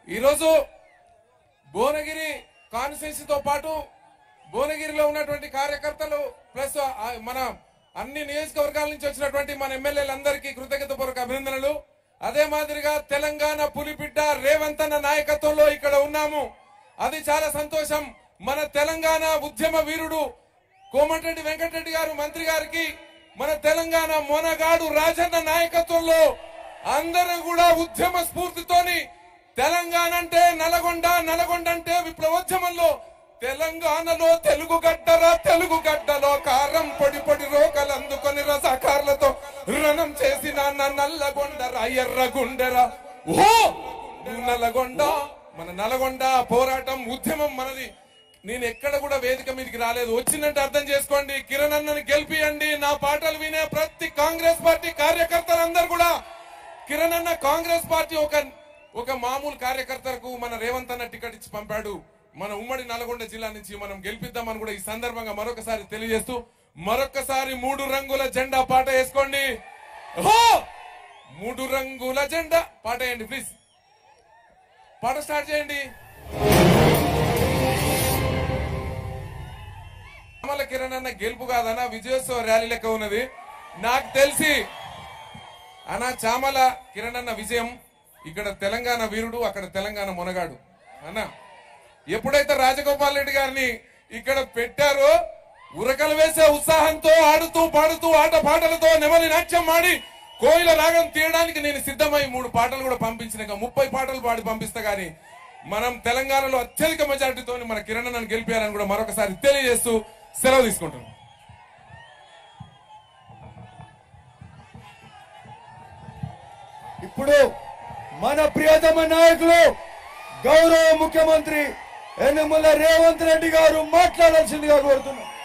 ఈరోజు భువనగిరి కాన్స్టిట్యున్సీతో పాటు భువనగిరిలో ఉన్నటువంటి కార్యకర్తలు ప్లస్ ఆ మన అన్ని నియోజకవర్గాల నుంచి వచ్చినటువంటి మన ఎమ్మెల్యేలందరికీ కృతజ్ఞతపూర్వక అభినందనలు అదే మాదిరిగా తెలంగాణ పులిబిడ్డ రేవంత్ అన్న నాయకత్వంలో ఇక్కడ ఉన్నాము అది చాలా సంతోషం మన తెలంగాణ ఉద్యమ వీరుడు కోమటిరెడ్డి వెంకటరెడ్డి గారు మంత్రి గారికి మన తెలంగాణ మొనగాడు రాజన్న నాయకత్వంలో అందరం కూడా ఉద్యమ స్ఫూర్తితోని తెలంగాణ అంటే నల్గొండ నల్గొండ అంటే విప్లవోద్యమంలో తెలంగాణలో తెలుగు గడ్డరా తెలుగు గడ్డలో కారం పొడి పొడి రోకలు అందుకొని రసకార్లతో రణం చేసిన నా నల్లగొండరా ఎర్ర గుండెరా ఓ నల్లగొండ మన నల్గొండ పోరాటం ఉద్యమం మనది నేను ఎక్కడ కూడా వేదిక మీదకి రాలేదు వచ్చినట్టు అర్థం చేసుకోండి కిరణ్ అన్నని గెలిపియండి నా పాటలు వినే ప్రతి కాంగ్రెస్ పార్టీ కార్యకర్తలందరూ కూడా కిరణ్ అన్న కాంగ్రెస్ పార్టీ ఒక ఒక మామూలు కార్యకర్తలకు మన రేవంత్ అన్న టికెట్ ఇచ్చి పంపాడు మన ఉమ్మడి నల్గొండ జిల్లా నుంచి మనం గెలిపిద్దామని కూడా ఈ సందర్భంగా మరొకసారి తెలియజేస్తూ మరొకసారి మూడు రంగుల జెండా పాట వేసుకోండి ఓ మూడు రంగుల జెండా పాట వేయండి ప్లీజ్ పాట స్టార్ట్ చేయండి చామల కిరణ్ అన్న గెలుపు కాదన్న విజయోత్సవ ర్యాలీ లెక్క ఉన్నది నాకు తెలిసి అన్న చామల కిరణ్ అన్న విజయం ఇక్కడ తెలంగాణ వీరుడు అక్కడ తెలంగాణ మొనగాడు అన్న ఎప్పుడైతే రాజగోపాల్ రెడ్డి గారిని ఇక్కడ పెట్టారో ఉరకలు వేసే ఉత్సాహంతో ఆడుతూ పాడుతూ ఆట పాటలతో నెమలి నాట్యం ఆడి కోయిల రాగం తీయడానికి నేను సిద్ధమై మూడు పాటలు కూడా పంపించిన ముప్పై పాటలు పాడి పంపిస్తా గాని మనం తెలంగాణలో అత్యధిక మెజార్టీతో మన కిరణ్ అన్నను గెలిపారని కూడా మరొకసారి తెలియజేస్తూ సెలవు తీసుకుంటున్నాం ఇప్పుడు మన ప్రియతమ నాయకులు గౌరవ ముఖ్యమంత్రి యనమల రేవంత్ రెడ్డి గారు మాట్లాడాల్సిందిగా కోరుతున్నాం